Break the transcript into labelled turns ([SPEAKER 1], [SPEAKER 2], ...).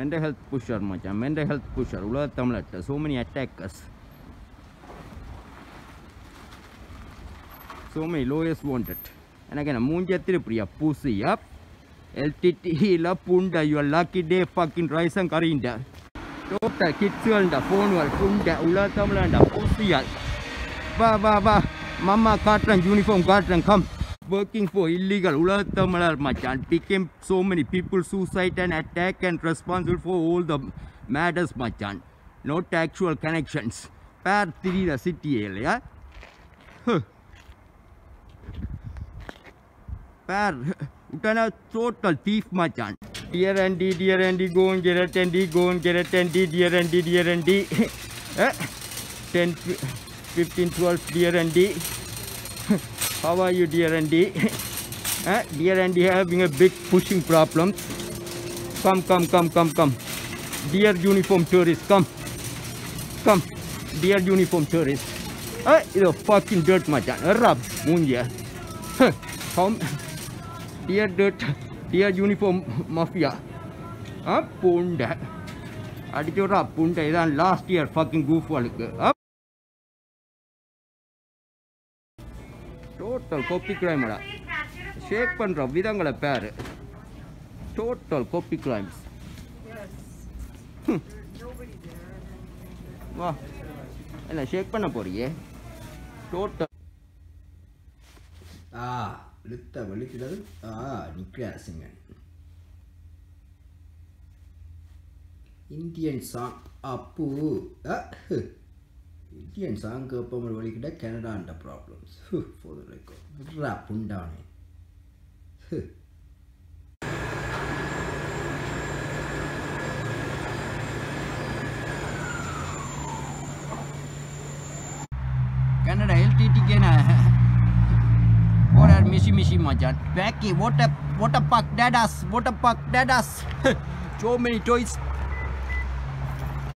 [SPEAKER 1] Mental health புஷர் மச்சான் mental health புஷர் உலக தமிழட்ட so many attackers so many lowest wanted எனக்கு என்ன மூஞ்ச திருப்பியா பூசி அப் எல்டிடியில் புண்ட யுவர் லக்கி டே ஃபக்கின் ரைசன் கரீண்ட டோட்டல் கிட்ஸுகள்ட ஃபோனுகள் புண்ட உலக தமிழண்ட பூசியால் வா வா வா மம்மா காட்டுறேன் யூனிஃபார்ம் காட்டுறேன் கம் working for illegal உலக தமிழர் மச்சான் became so many people suicide and attack and responsible for all the matters மச்சான் not actual connections பேர் திரியிற சிட்டியே இல்லையா பேர் உடனே total thief மச்சான் dear Andy dear Andy go and get it Andy go and get it Andy dear Andy dear Andy eh? 10 15 12 dear Andy how are you dear Andy eh? dear Andy having a big pushing problem come come come come come dear uniform tourist come come dear uniform tourist eh? இது fucking dirt மச்சான் ரப் மூஞ்சிய Come, dear dirt, dear uniform mafia. ஆ புண்டை அடிச்சுடுறா புண்டை இதான் last year fucking கூஃபாலுக்கு total copy கிரைமடா shake பண்ணுற விதங்களை பேர் டோட்டல் கொப்பி கிரைம்ஸ் வா என்ன ஷேக் பண்ண போறியே டோட்டல்
[SPEAKER 2] ஆ இழுத்த வலிக்கிறது ஆ நிற்கிறார் சிங்கன் இந்தியன் சாங் அப்பு அ, ஹு. இந்தியன் சாங் கேட்போம் வலிக்கிட்ட கனடாண்ட ப்ராப்ளம்ஸ் போதும் லைக்கும் விட்றா புண்டானே ஹு.
[SPEAKER 1] கன்னடா எல்டிடிக்கேன போறார் மிஷி மிஷி மச்சான் பேக்கி ஓட்ட ஓட்ட பாக் டேடாஸ் ஓட்ட பாக் டேடாஸ் so many toys